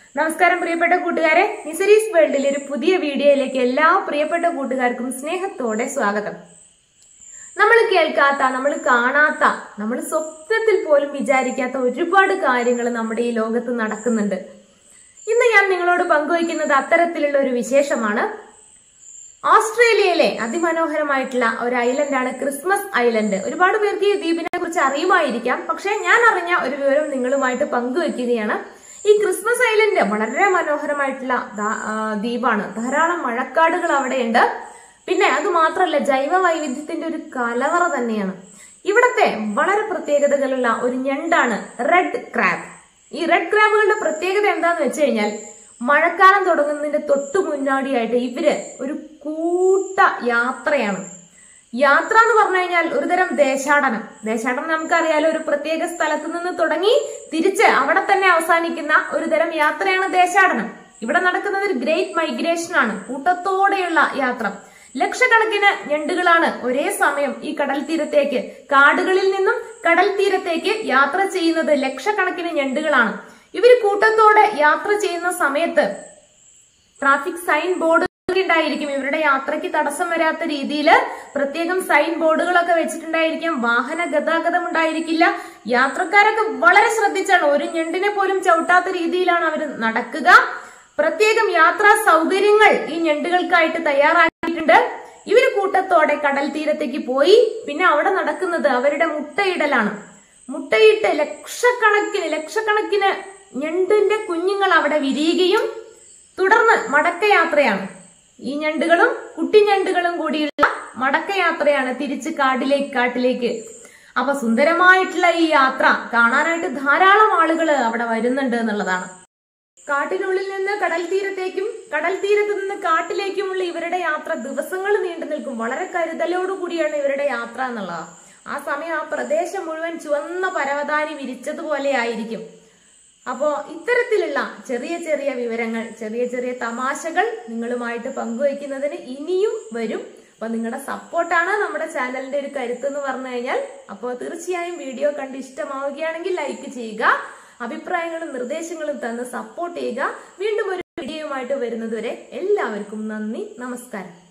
നമസ്കാരം പ്രിയപ്പെട്ട കൂട്ടുകാരെ നിസരീസ് വേൾഡിലെ ഒരു പുതിയ വീഡിയോയിലേക്ക് എല്ലാ പ്രിയപ്പെട്ട കൂട്ടുകാർക്കും സ്നേഹത്തോടെ സ്വാഗതം നമ്മൾ കേൾക്കാത്ത നമ്മൾ കാണാത്ത നമ്മൾ സ്വപ്നത്തിൽ പോലും വിചാരിക്കാത്ത ഒരുപാട് കാര്യങ്ങൾ നമ്മുടെ ഈ ലോകത്ത് നടക്കുന്നുണ്ട് ഇന്ന് ഞാൻ നിങ്ങളോട് പങ്കുവയ്ക്കുന്നത് അത്തരത്തിലുള്ള ഒരു വിശേഷമാണ് ഓസ്ട്രേലിയയിലെ അതിമനോഹരമായിട്ടുള്ള ഒരു ഐലൻഡാണ് ക്രിസ്മസ് ഐലൻഡ് ഒരുപാട് പേർക്ക് ഈ ദ്വീപിനെ കുറിച്ച് അറിയുമായിരിക്കാം പക്ഷെ ഞാൻ അറിഞ്ഞ ഒരു വിവരം നിങ്ങളുമായിട്ട് പങ്കുവെക്കുകയാണ് ഈ ക്രിസ്മസ് ഐലൻഡ് വളരെ മനോഹരമായിട്ടുള്ള ദാ- ആ, ദ്വീപാണ് ധാരാളം മഴക്കാടുകൾ അവിടെയുണ്ട് പിന്നെ അത് മാത്രമല്ല ജൈവ വൈവിധ്യത്തിന്റെ ഒരു കലവറ തന്നെയാണ് ഇവിടത്തെ വളരെ പ്രത്യേകതകളുള്ള ഒരു ഞണ്ടാണ് റെഡ് ക്രാബ് ഈ റെഡ് ക്രാബുകളുടെ പ്രത്യേകത എന്താന്ന് വെച്ച് കഴിഞ്ഞാൽ മഴക്കാലം തുടങ്ങുന്നതിന്റെ തൊട്ടു മുന്നാടിയായിട്ട് ഇവര് ഒരു കൂട്ട യാത്രയാണ് യാത്ര എന്ന് പറഞ്ഞു കഴിഞ്ഞാൽ ഒരുതരം ദേശാടനം ദേശാടനം നമുക്കറിയാലോ ഒരു പ്രത്യേക സ്ഥലത്ത് നിന്ന് തുടങ്ങി തിരിച്ച് അവിടെ തന്നെ അവസാനിക്കുന്ന ഒരു തരം യാത്രയാണ് ദേശാടനം ഇവിടെ നടക്കുന്നത് ഒരു ഗ്രേറ്റ് മൈഗ്രേഷൻ ആണ് കൂട്ടത്തോടെയുള്ള യാത്ര ലക്ഷക്കണക്കിന് ഞണ്ടുകളാണ് ഒരേ സമയം ഈ കടൽ തീരത്തേക്ക് കാടുകളിൽ നിന്നും കടൽ തീരത്തേക്ക് യാത്ര ചെയ്യുന്നത് ലക്ഷക്കണക്കിന് ഞണ്ടുകളാണ് ഇവര് കൂട്ടത്തോടെ യാത്ര ചെയ്യുന്ന സമയത്ത് ട്രാഫിക് സൈൻ ബോർഡ് ഉണ്ടായിരിക്കും ഇവരുടെ യാത്രയ്ക്ക് തടസ്സം വരാത്ത രീതിയിൽ പ്രത്യേകം സൈൻ ബോർഡുകളൊക്കെ വെച്ചിട്ടുണ്ടായിരിക്കും വാഹന ഗതാഗതം ഉണ്ടായിരിക്കില്ല യാത്രക്കാരൊക്കെ വളരെ ശ്രദ്ധിച്ചാണ് ഒരു ഞണ്ടിനെ പോലും ചവിട്ടാത്ത രീതിയിലാണ് അവർ നടക്കുക പ്രത്യേകം യാത്രാ സൗകര്യങ്ങൾ ഈ ഞണ്ടുകൾക്കായിട്ട് തയ്യാറാക്കിയിട്ടുണ്ട് ഇവര് കൂട്ടത്തോടെ കടൽ തീരത്തേക്ക് പോയി പിന്നെ അവിടെ നടക്കുന്നത് അവരുടെ മുട്ടയിടലാണ് മുട്ടയിട്ട് ലക്ഷക്കണക്കിന് ലക്ഷക്കണക്കിന് ഞണ്ടിന്റെ കുഞ്ഞുങ്ങൾ അവിടെ വിരിയുകയും തുടർന്ന് മടക്കയാത്രയാണ് ഈ ഞണ്ടുകളും കുട്ടിഞണ്ടുകളും കൂടിയുള്ള മടക്കയാത്രയാണ് തിരിച്ച് കാടിലേക്ക് കാട്ടിലേക്ക് അപ്പൊ സുന്ദരമായിട്ടുള്ള ഈ യാത്ര കാണാനായിട്ട് ധാരാളം ആളുകൾ അവിടെ വരുന്നുണ്ട് എന്നുള്ളതാണ് കാട്ടിനുള്ളിൽ നിന്ന് കടൽ തീരത്തേക്കും കടൽ തീരത്ത് നിന്ന് കാട്ടിലേക്കുമുള്ള ഇവരുടെ യാത്ര ദിവസങ്ങൾ നീണ്ടു നിൽക്കും വളരെ കരുതലോടുകൂടിയാണ് ഇവരുടെ യാത്ര എന്നുള്ളത് ആ സമയം ആ പ്രദേശം മുഴുവൻ ചുവന്ന പരവതാനി വിരിച്ചതുപോലെ ആയിരിക്കും അപ്പോ ഇത്തരത്തിലുള്ള ചെറിയ ചെറിയ വിവരങ്ങൾ ചെറിയ ചെറിയ തമാശകൾ നിങ്ങളുമായിട്ട് പങ്കുവയ്ക്കുന്നതിന് ഇനിയും വരും അപ്പൊ നിങ്ങളുടെ സപ്പോർട്ടാണ് നമ്മുടെ ചാനലിന്റെ ഒരു കരുത്ത് എന്ന് പറഞ്ഞു കഴിഞ്ഞാൽ അപ്പോൾ തീർച്ചയായും വീഡിയോ കണ്ട് ഇഷ്ടമാവുകയാണെങ്കിൽ ലൈക്ക് ചെയ്യുക അഭിപ്രായങ്ങളും നിർദ്ദേശങ്ങളും തന്ന് സപ്പോർട്ട് ചെയ്യുക വീണ്ടും ഒരു വീഡിയോയുമായിട്ട് വരുന്നതുവരെ എല്ലാവർക്കും നന്ദി നമസ്കാരം